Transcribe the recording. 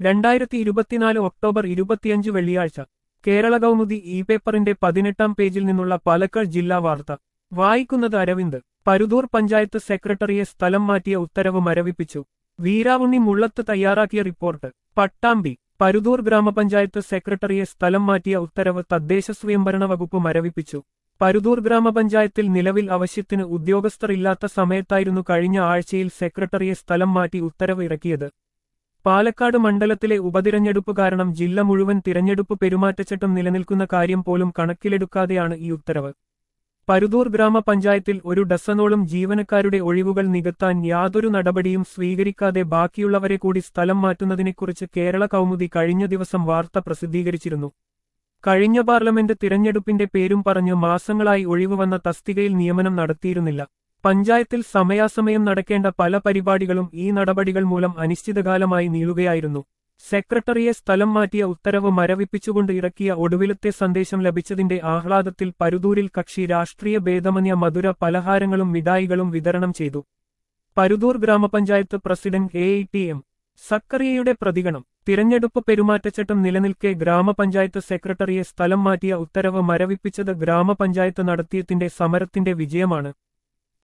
രണ്ടായിരത്തി ഇരുപത്തിനാല് ഒക്ടോബർ ഇരുപത്തിയഞ്ച് വെള്ളിയാഴ്ച കേരള കൗമുദി ഇ പേപ്പറിന്റെ പതിനെട്ടാം പേജിൽ നിന്നുള്ള പാലക്കാട് ജില്ലാ വാർത്ത വായിക്കുന്നത് അരവിന്ദ് പരുതൂർ പഞ്ചായത്ത് സെക്രട്ടറിയെ സ്ഥലം മാറ്റിയ ഉത്തരവ് മരവിപ്പിച്ചു വീരാവുണ്ണി മുള്ളത്ത് തയ്യാറാക്കിയ റിപ്പോർട്ട് പട്ടാമ്പി പരുതൂർ ഗ്രാമപഞ്ചായത്ത് സെക്രട്ടറിയെ സ്ഥലം മാറ്റിയ ഉത്തരവ് തദ്ദേശ സ്വയംഭരണ വകുപ്പ് മരവിപ്പിച്ചു പരുതൂർ ഗ്രാമപഞ്ചായത്തിൽ നിലവിൽ ആവശ്യത്തിന് ഉദ്യോഗസ്ഥർ ഇല്ലാത്ത സമയത്തായിരുന്നു കഴിഞ്ഞ ആഴ്ചയിൽ സെക്രട്ടറിയെ സ്ഥലം മാറ്റി ഉത്തരവ് ഇറക്കിയത് പാലക്കാട് മണ്ഡലത്തിലെ ഉപതിരഞ്ഞെടുപ്പ് കാരണം ജില്ല മുഴുവൻ തിരഞ്ഞെടുപ്പ് പെരുമാറ്റച്ചട്ടം നിലനിൽക്കുന്ന കാര്യം പോലും കണക്കിലെടുക്കാതെയാണ് ഈ ഉത്തരവ് പരുതൂർ ഗ്രാമപഞ്ചായത്തിൽ ഒരു ഡസനോളം ജീവനക്കാരുടെ ഒഴിവുകൾ നികത്താൻ യാതൊരു നടപടിയും സ്വീകരിക്കാതെ ബാക്കിയുള്ളവരെ കൂടി സ്ഥലം മാറ്റുന്നതിനെക്കുറിച്ച് കേരള കൗമുദി കഴിഞ്ഞ ദിവസം വാർത്ത പ്രസിദ്ധീകരിച്ചിരുന്നു കഴിഞ്ഞ പാർലമെന്റ് തിരഞ്ഞെടുപ്പിന്റെ പേരും പറഞ്ഞ് മാസങ്ങളായി ഒഴിവ് വന്ന തസ്തികയിൽ നിയമനം നടത്തിയിരുന്നില്ല പഞ്ചായത്തിൽ സമയാസമയം നടക്കേണ്ട പല പരിപാടികളും ഈ നടപടികൾ മൂലം അനിശ്ചിതകാലമായി നീളുകയായിരുന്നു സെക്രട്ടറിയെ സ്ഥലം മാറ്റിയ ഉത്തരവ് മരവിപ്പിച്ചുകൊണ്ട് ഇറക്കിയ ഒടുവിലത്തെ സന്ദേശം ലഭിച്ചതിന്റെ ആഹ്ലാദത്തിൽ പരുതൂരിൽ കക്ഷി രാഷ്ട്രീയ ഭേദമന്യ മധുര പലഹാരങ്ങളും മിഠായികളും വിതരണം ചെയ്തു പരുതൂർ ഗ്രാമപഞ്ചായത്ത് പ്രസിഡന്റ് എ ടി എം സക്കറിയയുടെ പ്രതികരണം തിരഞ്ഞെടുപ്പ് പെരുമാറ്റച്ചട്ടം നിലനിൽക്കെ ഗ്രാമപഞ്ചായത്ത് സെക്രട്ടറിയെ സ്ഥലം മാറ്റിയ ഉത്തരവ് മരവിപ്പിച്ചത് ഗ്രാമപഞ്ചായത്ത് നടത്തിയതിന്റെ സമരത്തിന്റെ വിജയമാണ്